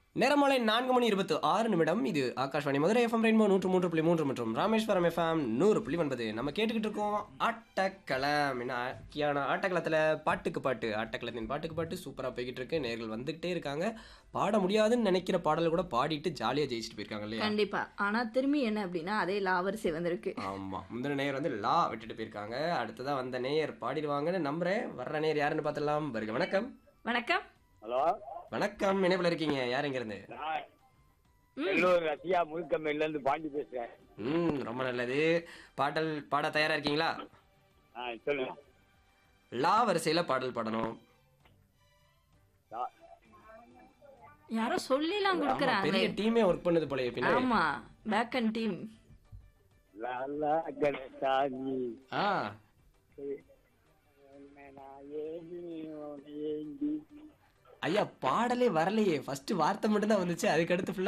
நேரமாலை நான்கு மணி இருபத்து ஆறு நிமிடம் இது ஆகாஷ்வாணி மதுரை எஃப்எம் ரெயின்போ நூற்று மூன்று புள்ளி மூன்று மற்றும் ராமேஸ்வரம் எஃப்எம் நூறு புள்ளி ஒன்பது நம்ம கேட்டுக்கிட்டு இருக்கோம் ஆட்டக்களம் என்ன ஆக்கியான ஆட்டக்களத்தில் பாட்டுக்கு பாட்டு ஆட்டக்களத்தின் பாட்டுக்கு பாட்டு சூப்பராக போய்கிட்டு இருக்கு நேர்கள் வந்துகிட்டே இருக்காங்க பாட முடியாதுன்னு நினைக்கிற பாடலை கூட பாடிட்டு ஜாலியாக ஜெயிச்சுட்டு போயிருக்காங்க இல்லையா கண்டிப்பா ஆனா திரும்பி என்ன அப்படின்னா அதே லாவரிசை வந்திருக்கு ஆமாம் முந்தின நேயர் வந்து லா விட்டுட்டு போயிருக்காங்க அடுத்ததா வந்த நேயர் பாடிடுவாங்கன்னு நம்புறேன் வர்ற நேயர் யாருன்னு பார்த்துடலாம் வருக வணக்கம் வணக்கம் ஹலோ வணக்கம் இணைப்பில் இருக்கீங்க யார் இருந்து நான் எல்லோரும் ரஷ்யா முழுக்கம்பையில இருந்து பாண்டி பேசுறேன் ம் ரொம்ப நல்லது பாடல் பாட தயாரா இருக்கீங்களா ஆ சொல்லுங்க லா வரிசையில பாடல் பாடணும் லா- யாரோ சொல்லிலாம் ஆமா, கொடுக்குறாங்களே பெரிய டீமே ஒர்க் பண்ணுது போல பின்னாடி ஆமா பேக் அண்ட் டீம் லா லா கணசாமி ஆ நான் ஏங்கி உன்னை ஏங்கி ஐயா பாடலே வரலையே ஃபர்ஸ்ட் வார்த்தை மட்டும் தான் வந்துச்சு அதுக்கு அடுத்து full ஆ